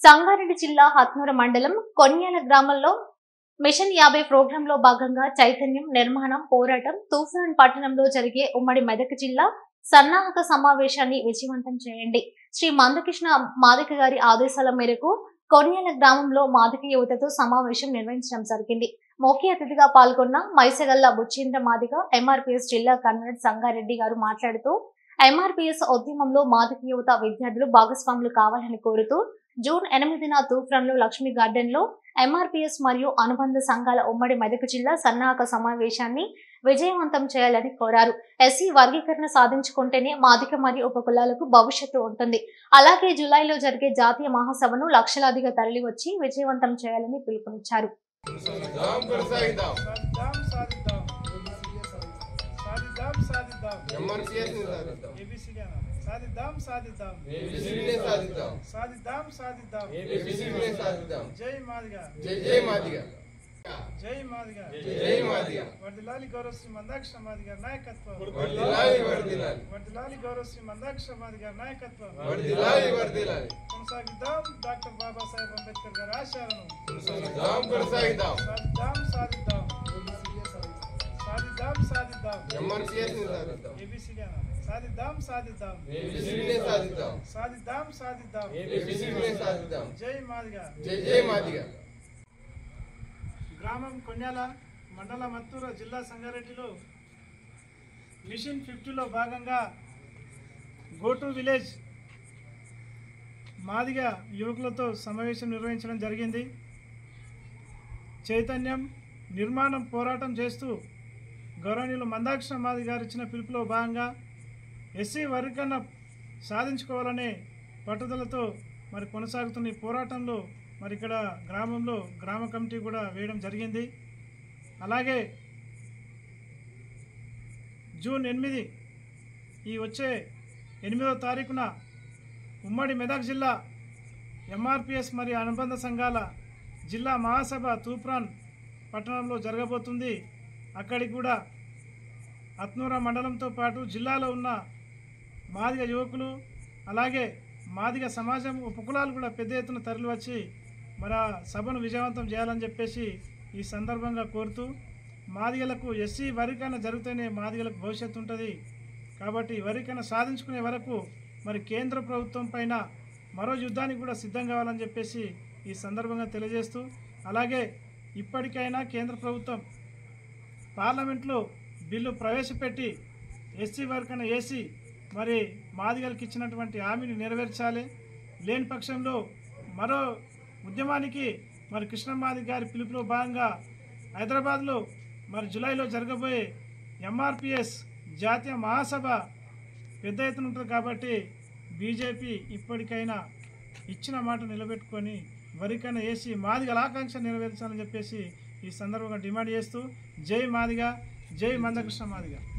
సంగారెడ్డి జిల్లా హత్నూర మండలం కొన్యాల గ్రామంలో మిషన్ యాభై ప్రోగ్రామ్ లో భాగంగా చైతన్యం నిర్మాణం పోరాటం తూఫాన్ పట్టణంలో జరిగే ఉమ్మడి మెదక్ జిల్లా సన్నాహక సమావేశాన్ని విజయవంతం చేయండి శ్రీ మందకృష్ణ మాదిక గారి ఆదేశాల మేరకు కొన్యాల గ్రామంలో మాదిక యువతతో సమావేశం నిర్వహించడం జరిగింది ముఖ్య అతిథిగా పాల్గొన్న మైసగల్ల బుచ్చేంద్ర మాదిగ ఎంఆర్పీఎస్ జిల్లా కన్వీనర్ సంగారెడ్డి గారు మాట్లాడుతూ ఎంఆర్పీఎస్ ఉద్యమంలో మాదిక యువత విద్యార్థులు భాగస్వాములు కావాలని కోరుతూ జూన్ ఎనిమిదిన తూఫ్రాన్లో లక్ష్మీ గార్డెన్ లో ఎంఆర్పీఎస్ మరియు అనుబంధ సంఘాల ఉమ్మడి మెదక్ జిల్లా సన్నాహక సమావేశాన్ని విజయవంతం చేయాలని కోరారు ఎస్సీ వర్గీకరణ సాధించుకుంటేనే మాదిక మరియు ఉపకులాలకు భవిష్యత్తు ఉంటుంది అలాగే జూలైలో జరిగే జాతీయ మహాసభను లక్షలాదిగా తరలివచ్చి విజయవంతం చేయాలని పిలుపునిచ్చారు సాధిద్దాం కొనసాగిద్దాం సాధిద్దాం సాధిద్దాం సాధిద్దాం సాధిద్దాం ఎంఆర్పిఎస్ ని సాధిద్దాం ఏబిసిడి అనాలి సాధిద్దాం సాధిద్దాం ఏబిసిడినే సాధిద్దాం సాధిద్దాం సాధిద్దాం ఏబిసిడినే సాధిద్దాం జై మాదిగా జై జై మాదిగా జై మాదిగా జై మాదిగా వర్దిలాలి గౌరవశ్రీ మందాక్ష మాదిగారి నాయకత్వం వర్దిల్లాలి వర్దిల్లాలి వర్దిలాలి గౌరవశ్రీ మందాక్ష మాదిగారి నాయకత్వం వర్దిల్లాలి వర్దిల్లాలి కొనసాగిద్దాం డాక్టర్ బాబాసాహెబ్ అంబేద్కర్ గారి ఆశయాలను సాధిద్దాం కొనసాగిద్దాం సాధిద్దాం సాధిద్దాం సాధిద్దాం సాధిద్దాం ఎంఆర్పిఎస్ ని సాధిద్దాం ఏబిసిడి అనాలి సాధిద్దాం సాధిద్దాం ఏబిసిడినే సాధిద్దాం సాధిద్దాం సాధిద్దాం ఏబిసిడినే సాధిద్దాం జై మాదిగా జై జై మాదిగా గ్రామం కొన్యాల మండల మత్తూరు జిల్లా సంగారెడ్డిలో మిషన్ ఫిఫ్టీలో భాగంగా గోటు విలేజ్ మాదిగా యువకులతో సమావేశం నిర్వహించడం జరిగింది చైతన్యం నిర్మాణం పోరాటం చేస్తూ గౌరవనీయులు మందాక్ష మాది గారు ఇచ్చిన పిలుపులో భాగంగా ఎస్సీ వర్గీకరణ సాధించుకోవాలనే పట్టుదలతో మరి కొనసాగుతున్న ఈ పోరాటంలో మరి ఇక్కడ గ్రామంలో గ్రామ కమిటీ కూడా వేయడం జరిగింది అలాగే జూన్ ఎనిమిది ఈ వచ్చే ఎనిమిదవ తారీఖున ఉమ్మడి మెదక్ జిల్లా ఎంఆర్పిఎస్ మరియు అనుబంధ సంఘాల జిల్లా మహాసభ తూప్రాన్ పట్టణంలో జరగబోతుంది అక్కడికి కూడా అత్నూర మండలంతో పాటు జిల్లాలో ఉన్న మాదిగ యువకులు అలాగే మాదిగ సమాజం ఉపకులాలు కూడా పెద్ద ఎత్తున తరలివచ్చి మరి ఆ సభను విజయవంతం చేయాలని చెప్పేసి ఈ సందర్భంగా కోరుతూ మాదిగలకు ఎస్సీ వరికన జరిగితేనే మాదిగలకు భవిష్యత్తు ఉంటుంది కాబట్టి ఈ వరికన సాధించుకునే వరకు మరి కేంద్ర ప్రభుత్వం పైన మరో యుద్ధానికి కూడా సిద్ధం కావాలని చెప్పేసి ఈ సందర్భంగా తెలియజేస్తూ అలాగే ఇప్పటికైనా కేంద్ర ప్రభుత్వం పార్లమెంట్లో బిల్లు ప్రవేశపెట్టి ఎస్సీ వర్గన ఏసీ మరి మాదిగలకు ఇచ్చినటువంటి హామీని నెరవేర్చాలి లేని పక్షంలో మరో ఉద్యమానికి మరి కృష్ణమాది గారి పిలుపులో భాగంగా హైదరాబాద్లో మరి జూలైలో జరగబోయే ఎంఆర్పిఎస్ జాతీయ మహాసభ పెద్ద ఎత్తున ఉంటుంది కాబట్టి బీజేపీ ఇప్పటికైనా ఇచ్చిన మాట నిలబెట్టుకొని వరికైనా వేసి మాదిగల ఆకాంక్ష నెరవేర్చాలని చెప్పేసి ఈ సందర్భంగా డిమాండ్ చేస్తూ జై మాదిగా జై మందకృష్ణ మాదిగా